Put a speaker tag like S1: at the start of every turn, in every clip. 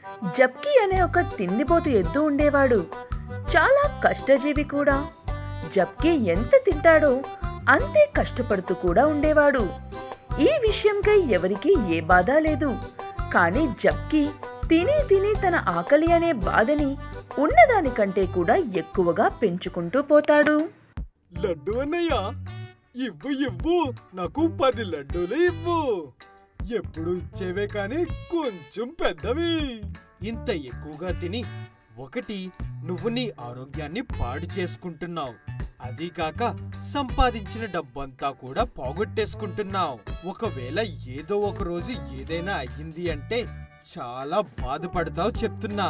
S1: జబ్కీ అనే ఒక తిండిపోతు ఎద్దు ఉండేవాడు చాలా కష్టజీవి కూడా జబ్కీ ఎంత తింటాడో అంతే కష్టపడుతూ కూడా ఉండేవాడు ఈ విషయంకై ఎవరికీ ఏ బాధ లేదు కానీ జబ్కీ తిని తిని తన ఆకలి అనే బాధని ఉన్నదానికంటే కూడా ఎక్కువగా పెంచుకుంటూ పోతాడు
S2: లడ్డు అన్నయ్య ఇవ్వు ఇవ్వు నాకు పది లడ్డూలు ఇవ్వు ఎప్పుడు ఇచ్చేవే కాని కొంచెం పెద్దవి ఇంత ఎక్కువగా తిని ఒకటి నువ్వు నీ ఆరోగ్యాన్ని పాడు చేసుకుంటున్నావు అదీ కాక సంపాదించిన డబ్బంతా కూడా పోగొట్టేసుకుంటున్నావు ఒకవేళ ఏదో ఒక రోజు ఏదైనా అయ్యింది అంటే చాలా బాధపడతావు చెప్తున్నా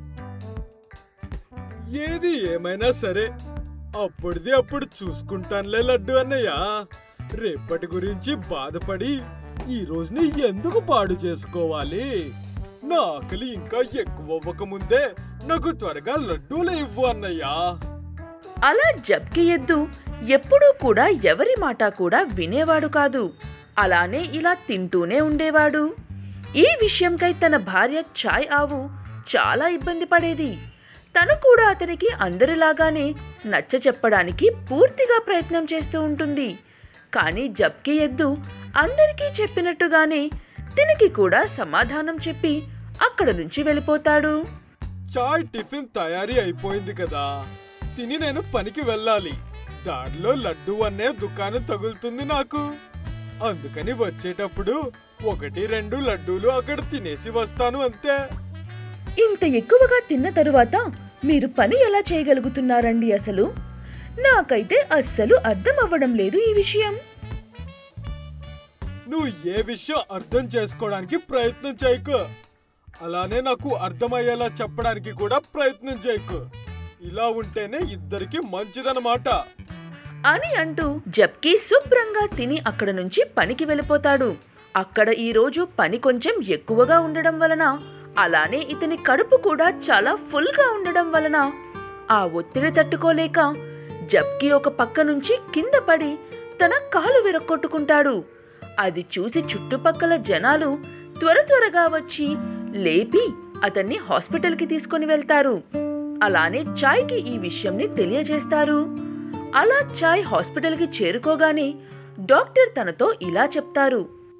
S2: ఏది ఏమైనా సరే అప్పుడుది అప్పుడు చూసుకుంటానులే లడ్డు అన్నయ్య రేపటి గురించి బాధపడి ఈ రోజుని ఎందుకు పాడు చేసుకోవాలి నా ఆకలి ఇంకా ఎక్కువ అవ్వకముందే నాకు త్వరగా లడ్డూలు ఇవ్వు అన్నయ్యా
S1: అలా జబ్కి ఎద్దు ఎప్పుడూ కూడా ఎవరి మాట కూడా వినేవాడు కాదు అలానే ఇలా తింటూనే ఉండేవాడు ఈ విషయంకై తన భార్య ఛాయ్ ఆవు చాలా ఇబ్బంది పడేది తను కూడా అతనికి అందరిలాగానే నచ్చ చెప్పడానికి పూర్తిగా ప్రయత్నం చేస్తూ ఉంటుంది కానీ జబ్కి ఎద్దు అందరికీ చెప్పినట్టుగానే తినికి కూడా సమాధానం చెప్పి అక్కడ నుంచి వెళ్ళిపోతాడు
S2: చాయ్ టిఫిన్ తయారీ అయిపోయింది కదా తిని నేను పనికి వెళ్ళాలి దారిలో లడ్డు అనే దుకాణం తగులుతుంది నాకు అందుకని వచ్చేటప్పుడు ఒకటి రెండు లడ్డూలు అక్కడ తినేసి వస్తాను అంతే
S1: ఇంత ఎక్కువగా తిన్న తరువాత మీరు పని ఎలా చేయగలుగుతున్నారండి అసలు నాకైతే అస్సలు అర్థం అవ్వడం లేదు ఈ విషయం
S2: నువ్వు ఏ విషయం అర్థం చేసుకోవడానికి ప్రయత్నం చేయకు అలానే నాకు అర్థమయ్యేలా చెప్పడానికి కూడా ప్రయత్నం చేయకు ఇలా ఉంటేనే ఇద్దరికి మంచిదన్నమాట
S1: అని అంటూ జబ్కి శుభ్రంగా తిని అక్కడ నుంచి పనికి వెళ్ళిపోతాడు అక్కడ ఈ రోజు పని కొంచెం ఎక్కువగా ఉండడం వలన అలానే ఇతని కడుపు కూడా చాలా ఫుల్గా ఉండడం వలన ఆ ఒత్తిడి తట్టుకోలేక జబ్కి ఒక పక్క నుంచి కింద పడి తన కాలు విరక్కొట్టుకుంటాడు అది చూసి చుట్టుపక్కల జనాలు త్వర త్వరగా వచ్చి లేపి అతన్ని హాస్పిటల్కి తీసుకొని వెళ్తారు అలానే చాయ్కి ఈ విషయంని తెలియజేస్తారు అలా చాయ్ హాస్పిటల్కి చేరుకోగానే డాక్టర్ తనతో ఇలా చెప్తారు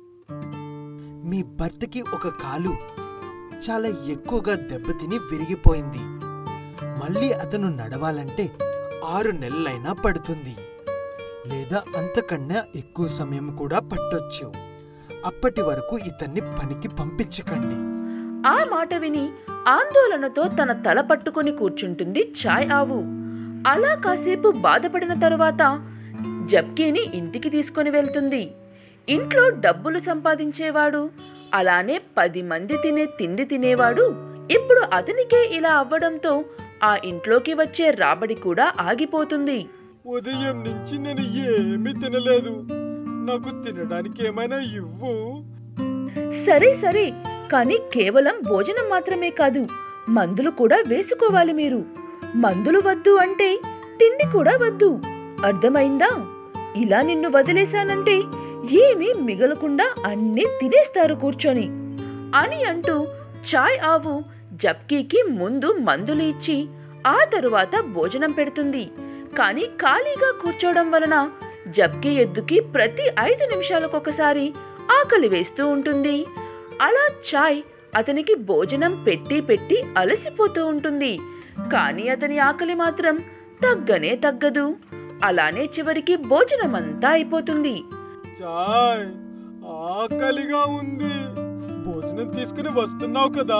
S3: మీ భర్తకి ఒక కాలు చాలా ఎక్కువగా దెబ్బతిని విరిగిపోయింది మళ్ళీ అతను నడవాలంటే ఆరు నెలలైనా పడుతుంది లేదా అంతకన్నా ఎక్కువ సమయం కూడా పట్టొచ్చు అప్పటి వరకు ఇతన్ని పనికి పంపించకండి
S1: ఆ మాట విని ఆందోళనతో తన తల పట్టుకొని కూర్చుంటుంది చాయ్ ఆవు అలా కాసేపు బాధపడిన తరువాత జబ్కీని ఇంటికి తీసుకొని వెళ్తుంది ఇంట్లో డబ్బులు సంపాదించేవాడు అలానే పది మంది తినే తిండి తినేవాడు ఇప్పుడు అతనికే ఇలా అవ్వడంతో ఆ ఇంట్లోకి వచ్చే రాబడి కూడా ఆగిపోతుంది
S2: ఉదయం నుంచి నేను ఏమీ తినలేదు నాకు తినడానికి ఏమైనా ఇవ్వు
S1: సరే సరే కానీ కేవలం భోజనం మాత్రమే కాదు మందులు కూడా వేసుకోవాలి మీరు మందులు వద్దు అంటే తిండి కూడా వద్దు అర్థమైందా ఇలా నిన్ను వదిలేశానంటే ఏమీ మిగలకుండా అన్నీ తినేస్తారు కూర్చొని అని అంటూ చాయ్ ఆవు జబ్కీకి ముందు మందులు ఇచ్చి ఆ తరువాత భోజనం పెడుతుంది కానీ ఖాళీగా కూర్చోవడం వలన జబ్కీ ఎద్దుకి ప్రతి ఐదు నిమిషాలకొకసారి ఆకలి వేస్తూ ఉంటుంది అలా చాయ్ అతనికి భోజనం పెట్టి పెట్టి అలసిపోతూ ఉంటుంది కానీ అతని ఆకలి మాత్రం తగ్గనే తగ్గదు అలానే చివరికి భోజనమంతా అయిపోతుంది
S2: చాయ్ ఆకలిగా ఉంది భోజనం తీసుకుని వస్తున్నావు కదా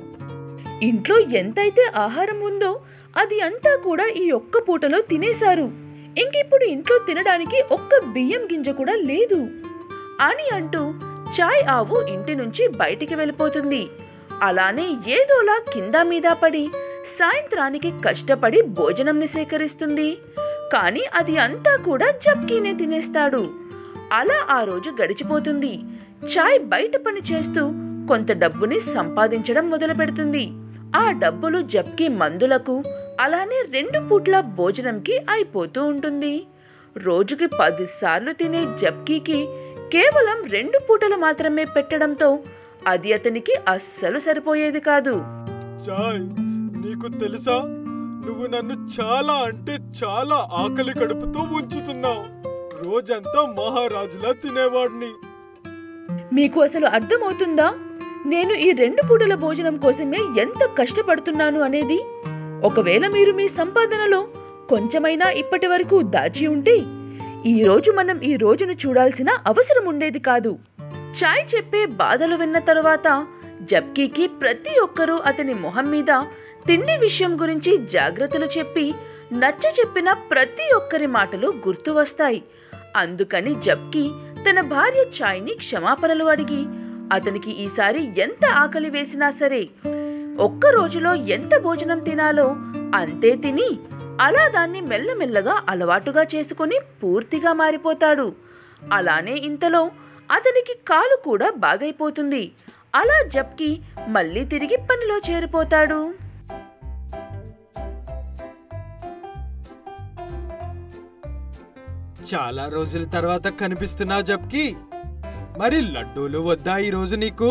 S1: ఇంట్లో ఎంతైతే ఆహారం ఉందో అది అంతా కూడా ఈ ఒక్క పూటలో తినేశారు ఇంకిప్పుడు ఇంట్లో తినడానికి ఒక్క బియ్యం గింజ కూడా లేదు అని అంటూ చాయ్ ఆవు ఇంటి నుంచి బయటికి వెళ్ళిపోతుంది అలానే ఏదోలా కింద మీద పడి సాయంత్రానికి కష్టపడి భోజనంని సేకరిస్తుంది కానీ అది అంతా కూడా జబ్కీనే తినేస్తాడు అలా ఆ రోజు గడిచిపోతుంది చాయ్ బయట పని చేస్తూ కొంత డబ్బుని సంపాదించడం మొదలుపెడుతుంది ఆ డబ్బులు జబ్కి మందులకు అలానే రెండు పూట్ల భోజనంకి అయిపోతూ ఉంటుంది రోజుకి పదిసార్లు తినే జబ్కీకి కేవలం రెండు పూటలు మాత్రమే పెట్టడంతో అది అతనికి అస్సలు సరిపోయేది కాదు
S2: చాయ్ నీకు తెలుసా నువ్వు నన్ను చాలా అంటే చాలా ఆకలి కడుపుతో ఉంచుతున్నావు రోజంతా మహారాజులా తినేవాడిని
S1: మీకు అసలు అర్థమవుతుందా నేను ఈ రెండు పూటల భోజనం కోసమే ఎంత కష్టపడుతున్నాను అనేది ఒకవేళ మీరు మీ సంపాదనలో కొంచెమైనా ఇప్పటి వరకు దాచి ఉంటే ఈ రోజు మనం ఈ రోజును చూడాల్సిన అవసరం ఉండేది కాదు చాయ్ చెప్పే బాధలు విన్న తరువాత జబ్కీకి ప్రతి ఒక్కరూ అతని మొహం మీద తిండి విషయం గురించి జాగ్రత్తలు చెప్పి నచ్చ చెప్పిన ప్రతి ఒక్కరి మాటలు గుర్తు వస్తాయి అందుకని జబ్కి తన భార్య చాయ్ని క్షమాపణలు అడిగి అతనికి ఈసారి ఎంత ఆకలి వేసినా సరే ఒక్క రోజులో ఎంత భోజనం తినాలో అంతే తిని అలా దాన్ని మెల్లమెల్లగా అలవాటుగా చేసుకుని పూర్తిగా మారిపోతాడు అలానే ఇంతలో అతనికి కాలు కూడా బాగైపోతుంది అలా జబ్కి మళ్ళీ తిరిగి పనిలో చేరిపోతాడు
S3: చాలా రోజుల తర్వాత కనిపిస్తున్నావు జబ్కి మరి లడ్డూలు వద్దా ఈ రోజు నీకు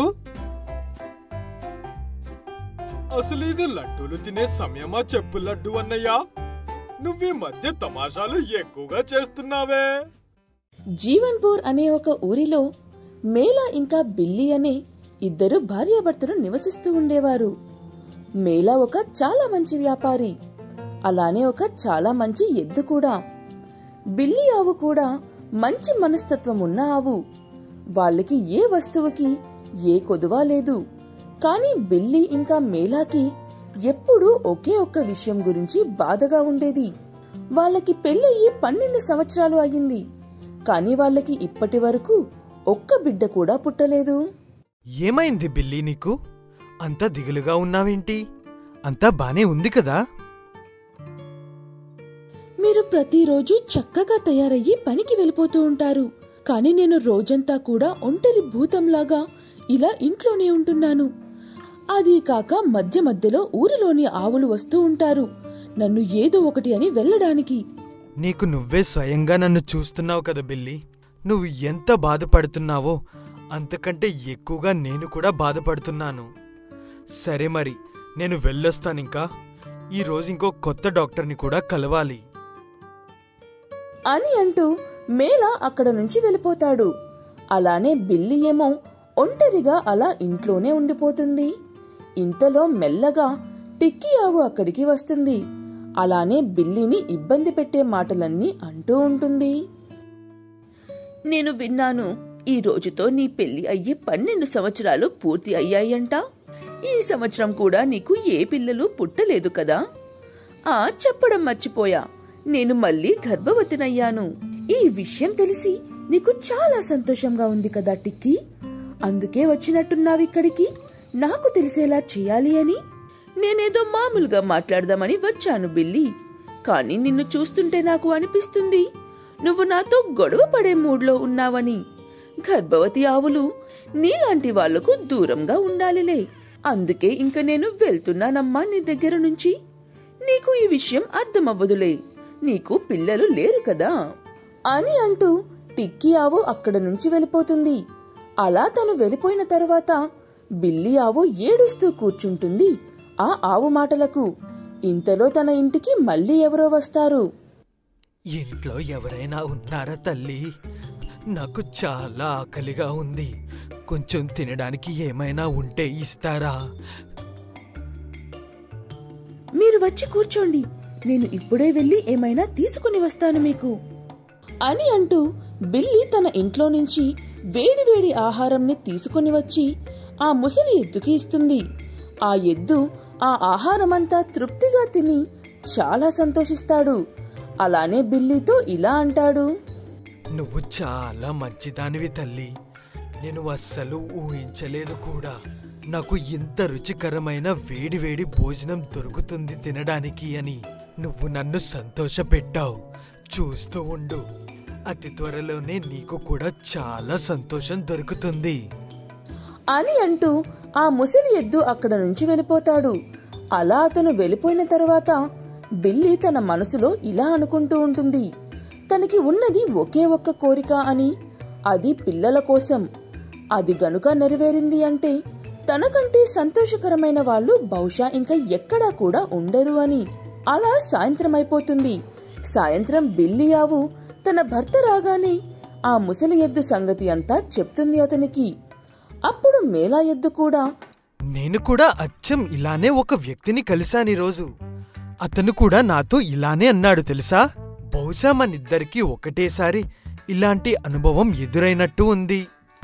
S2: అసలు ఇది లడ్డూలు తినే సమయమా చెప్పు లడ్డు అన్నయ్యా నువ్వు ఈ మధ్య తమాషాలు ఎక్కువగా చేస్తున్నావే
S1: జీవన్పూర్ అనే ఒక ఊరిలో మేలా ఇంకా బిల్లి అనే ఇద్దరు భార్యాభర్తలు నివసిస్తూ ఉండేవారు మేలా ఒక చాలా మంచి వ్యాపారి అలానే ఒక చాలా మంచి ఎద్దు కూడా బిల్లి ఆవు కూడా మంచి మనస్తత్వం ఉన్న ఆవు వాళ్ళకి ఏ వస్తువుకి ఏ కొదువా లేదు కానీ బిల్లి ఇంకా మేలాకి ఎప్పుడూ ఒకే ఒక్క విషయం గురించి బాధగా ఉండేది వాళ్ళకి పెళ్ళయి పన్నెండు సంవత్సరాలు అయ్యింది కానీ వాళ్ళకి ఇప్పటి వరకు ఒక్క బిడ్డ కూడా పుట్టలేదు
S3: ఏమైంది బిల్లీ నీకు అంత దిగులుగా ఉన్నావేంటి అంతా బానే ఉంది కదా
S1: మీరు ప్రతిరోజు చక్కగా తయారయ్యి పనికి వెళ్ళిపోతూ ఉంటారు కానీ నేను రోజంతా కూడా ఒంటరి భూతంలాగా ఇలా ఇంట్లోనే ఉంటున్నాను అది కాక మధ్య మధ్యలో ఊరిలోని ఆవులు వస్తూ ఉంటారు నన్ను ఏదో ఒకటి అని వెళ్ళడానికి
S3: నీకు నువ్వే స్వయంగా నన్ను చూస్తున్నావు కదా బిల్లి నువ్వు ఎంత బాధపడుతున్నావో అంతకంటే ఎక్కువగా నేను కూడా బాధపడుతున్నాను సరే మరి నేను వెళ్ళొస్తానింకా ఈరోజు ఇంకో కొత్త డాక్టర్ని కూడా కలవాలి
S1: అని అంటూ మేళ అక్కడ నుంచి వెళ్ళిపోతాడు అలానే బిల్లి ఏమో ఒంటరిగా అలా ఇంట్లోనే ఉండిపోతుంది ఇంతలో మెల్లగా టిక్కీ ఆవు అక్కడికి వస్తుంది అలానే బిల్లిని ఇబ్బంది పెట్టే మాటలన్నీ అంటూ ఉంటుంది నేను విన్నాను ఈ రోజుతో నీ పెళ్లి అయ్యి పన్నెండు సంవత్సరాలు పూర్తి అయ్యాయంట ఈ సంవత్సరం కూడా నీకు ఏ పిల్లలు పుట్టలేదు కదా ఆ చెప్పడం మర్చిపోయా నేను మళ్ళీ గర్భవతినయ్యాను ఈ విషయం తెలిసి నీకు చాలా సంతోషంగా ఉంది కదా టిక్కీ అందుకే వచ్చినట్టున్నావిక్కడికి నాకు తెలిసేలా చేయాలి అని నేనేదో మామూలుగా మాట్లాడదామని వచ్చాను బిల్లి కానీ నిన్ను చూస్తుంటే నాకు అనిపిస్తుంది నువ్వు నాతో గొడవ పడే మూడ్లో ఉన్నావని గర్భవతి ఆవులు నీలాంటి వాళ్లకు దూరంగా ఉండాలిలే అందుకే ఇంక నేను వెళ్తున్నానమ్మా నీ దగ్గర నుంచి నీకు ఈ విషయం అర్థమవ్వదులే నీకు పిల్లలు లేరు కదా అని అంటూ టిక్కీ ఆవు అక్కడ నుంచి వెళ్ళిపోతుంది అలా తను వెళ్ళిపోయిన తరువాత బిల్లి ఆవు ఏడుస్తూ కూర్చుంటుంది ఆ ఆవు మాటలకు ఇంతలో తన ఇంటికి మళ్ళీ ఎవరో వస్తారు
S3: ఇంట్లో ఎవరైనా ఉన్నారా తల్లి నాకు చాలా ఆకలిగా ఉంది కొంచెం తినడానికి ఏమైనా ఉంటే ఇస్తారా
S1: మీరు వచ్చి కూర్చోండి నేను ఇప్పుడే వెళ్ళి ఏమైనా తీసుకుని వస్తాను మీకు అని అంటూ బిల్లి తన ఇంట్లో నుంచి వేడివేడి ఆహారంని తీసుకుని వచ్చి ఆ ముసలి ఎద్దుకి ఇస్తుంది ఆ ఎద్దు ఆ ఆహారమంతా తృప్తిగా తిని చాలా సంతోషిస్తాడు అలానే బిల్లితో ఇలా అంటాడు
S3: నువ్వు చాలా మంచిదానివి తల్లి నేను అస్సలు ఊహించలేదు కూడా నాకు ఇంత రుచికరమైన వేడివేడి భోజనం దొరుకుతుంది తినడానికి అని నువ్వు నన్ను సంతోషపెట్టావు చూస్తూ ఉండు అతి త్వరలోనే నీకు కూడా చాలా సంతోషం దొరుకుతుంది
S1: అని అంటూ ఆ ముసలి ఎద్దు అక్కడ నుంచి వెళ్ళిపోతాడు అలా అతను వెళ్ళిపోయిన తరువాత బిల్లి తన మనసులో ఇలా అనుకుంటూ ఉంటుంది తనకి ఉన్నది ఒకే ఒక్క కోరిక అని అది పిల్లల కోసం అది గనుక నెరవేరింది అంటే తనకంటే సంతోషకరమైన వాళ్ళు బహుశా ఇంకా ఎక్కడా కూడా ఉండరు అని అలా సాయంత్రం అయిపోతుంది సాయంత్రం బిల్లి ఆవు తన భర్త రాగానే ఆ ముసలి ఎద్దు సంగతి అంతా చెప్తుంది అతనికి అప్పుడు మేలా ఎద్దు కూడా
S3: నేను కూడా అచ్చం ఇలానే ఒక వ్యక్తిని కలిశాను ఈరోజు అతను కూడా నాతో ఇలానే అన్నాడు తెలుసా బహుశా మనిద్దరికీ ఒకటేసారి ఇలాంటి అనుభవం ఎదురైనట్టు ఉంది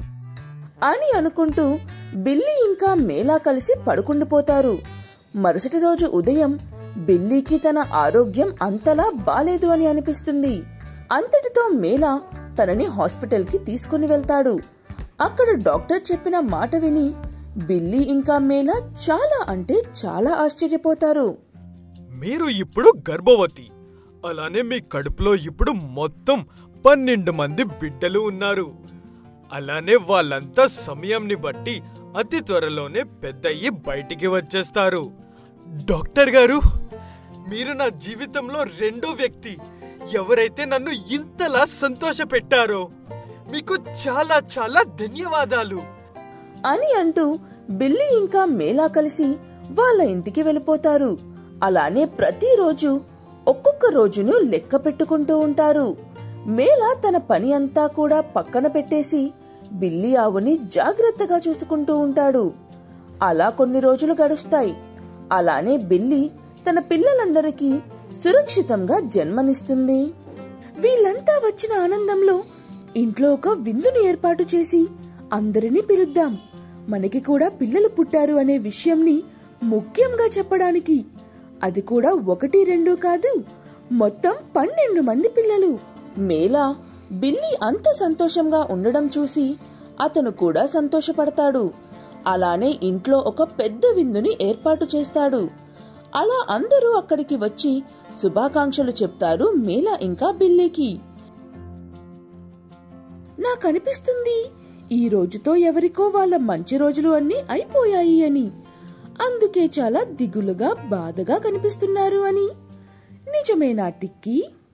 S1: అని అనుకుంటూ బిల్లీ ఇంకా మేలా కలిసి పడుకుండిపోతారు మరుసటి రోజు ఉదయం బిల్లీకి తన ఆరోగ్యం అంతలా బాలేదు అని అనిపిస్తుంది అంతటితో మేలా తనని హాస్పిటల్కి తీసుకుని వెళ్తాడు అక్కడ డాక్టర్ చెప్పిన మాట విని బిల్లీ ఇంకా మేలా చాలా అంటే చాలా ఆశ్చర్యపోతారు
S3: మీరు ఇప్పుడు గర్భవతి అలానే మీ కడుపులో ఇప్పుడు మొత్తం పన్నెండు మంది బిడ్డలు ఉన్నారు అలానే వాళ్ళంతా సమయంని బట్టి అతి త్వరలోనే పెద్దయ్యి బయటికి వచ్చేస్తారు డాక్టర్ గారు మీరు నా జీవితంలో రెండో వ్యక్తి ఎవరైతే నన్ను ఇంతలా సంతోషపెట్టారో మీకు చాలా చాలా ధన్యవాదాలు
S1: అని అంటూ బిల్లీ ఇంకా మేలా కలిసి వాళ్ళ ఇంటికి వెళ్ళిపోతారు అలానే ప్రతిరోజు ఒక్కొక్క రోజును లెక్క పెట్టుకుంటూ ఉంటారు మేలా తన పని అంతా కూడా పక్కన పెట్టేసి బిల్లి ఆవుని జాగ్రత్తగా చూసుకుంటూ ఉంటాడు అలా కొన్ని రోజులు గడుస్తాయి అలానే బిల్లి తన పిల్లలందరికీ సురక్షితంగా జన్మనిస్తుంది వీళ్ళంతా వచ్చిన ఆనందంలో ఇంట్లో ఒక విందును ఏర్పాటు చేసి అందరినీ పిలుద్దాం మనకి కూడా పిల్లలు పుట్టారు అనే విషయంని ముఖ్యంగా చెప్పడానికి అది కూడా ఒకటి రెండు కాదు మొత్తం పన్నెండు మంది పిల్లలు మేలా బిల్లి అంత సంతోషంగా ఉండడం చూసి అతను కూడా సంతోషపడతాడు అలానే ఇంట్లో ఒక పెద్ద విందుని ఏర్పాటు చేస్తాడు అలా అందరూ అక్కడికి వచ్చి శుభాకాంక్షలు చెప్తారు మేలా ఇంకా బిల్లీకి నాకనిపిస్తుంది ఈ రోజుతో ఎవరికో వాళ్ళ మంచి రోజులు అన్నీ అయిపోయాయి అని అందుకే చాలా దిగులుగా బాధగా కనిపిస్తున్నారు అని నిజమేనా టిక్కీ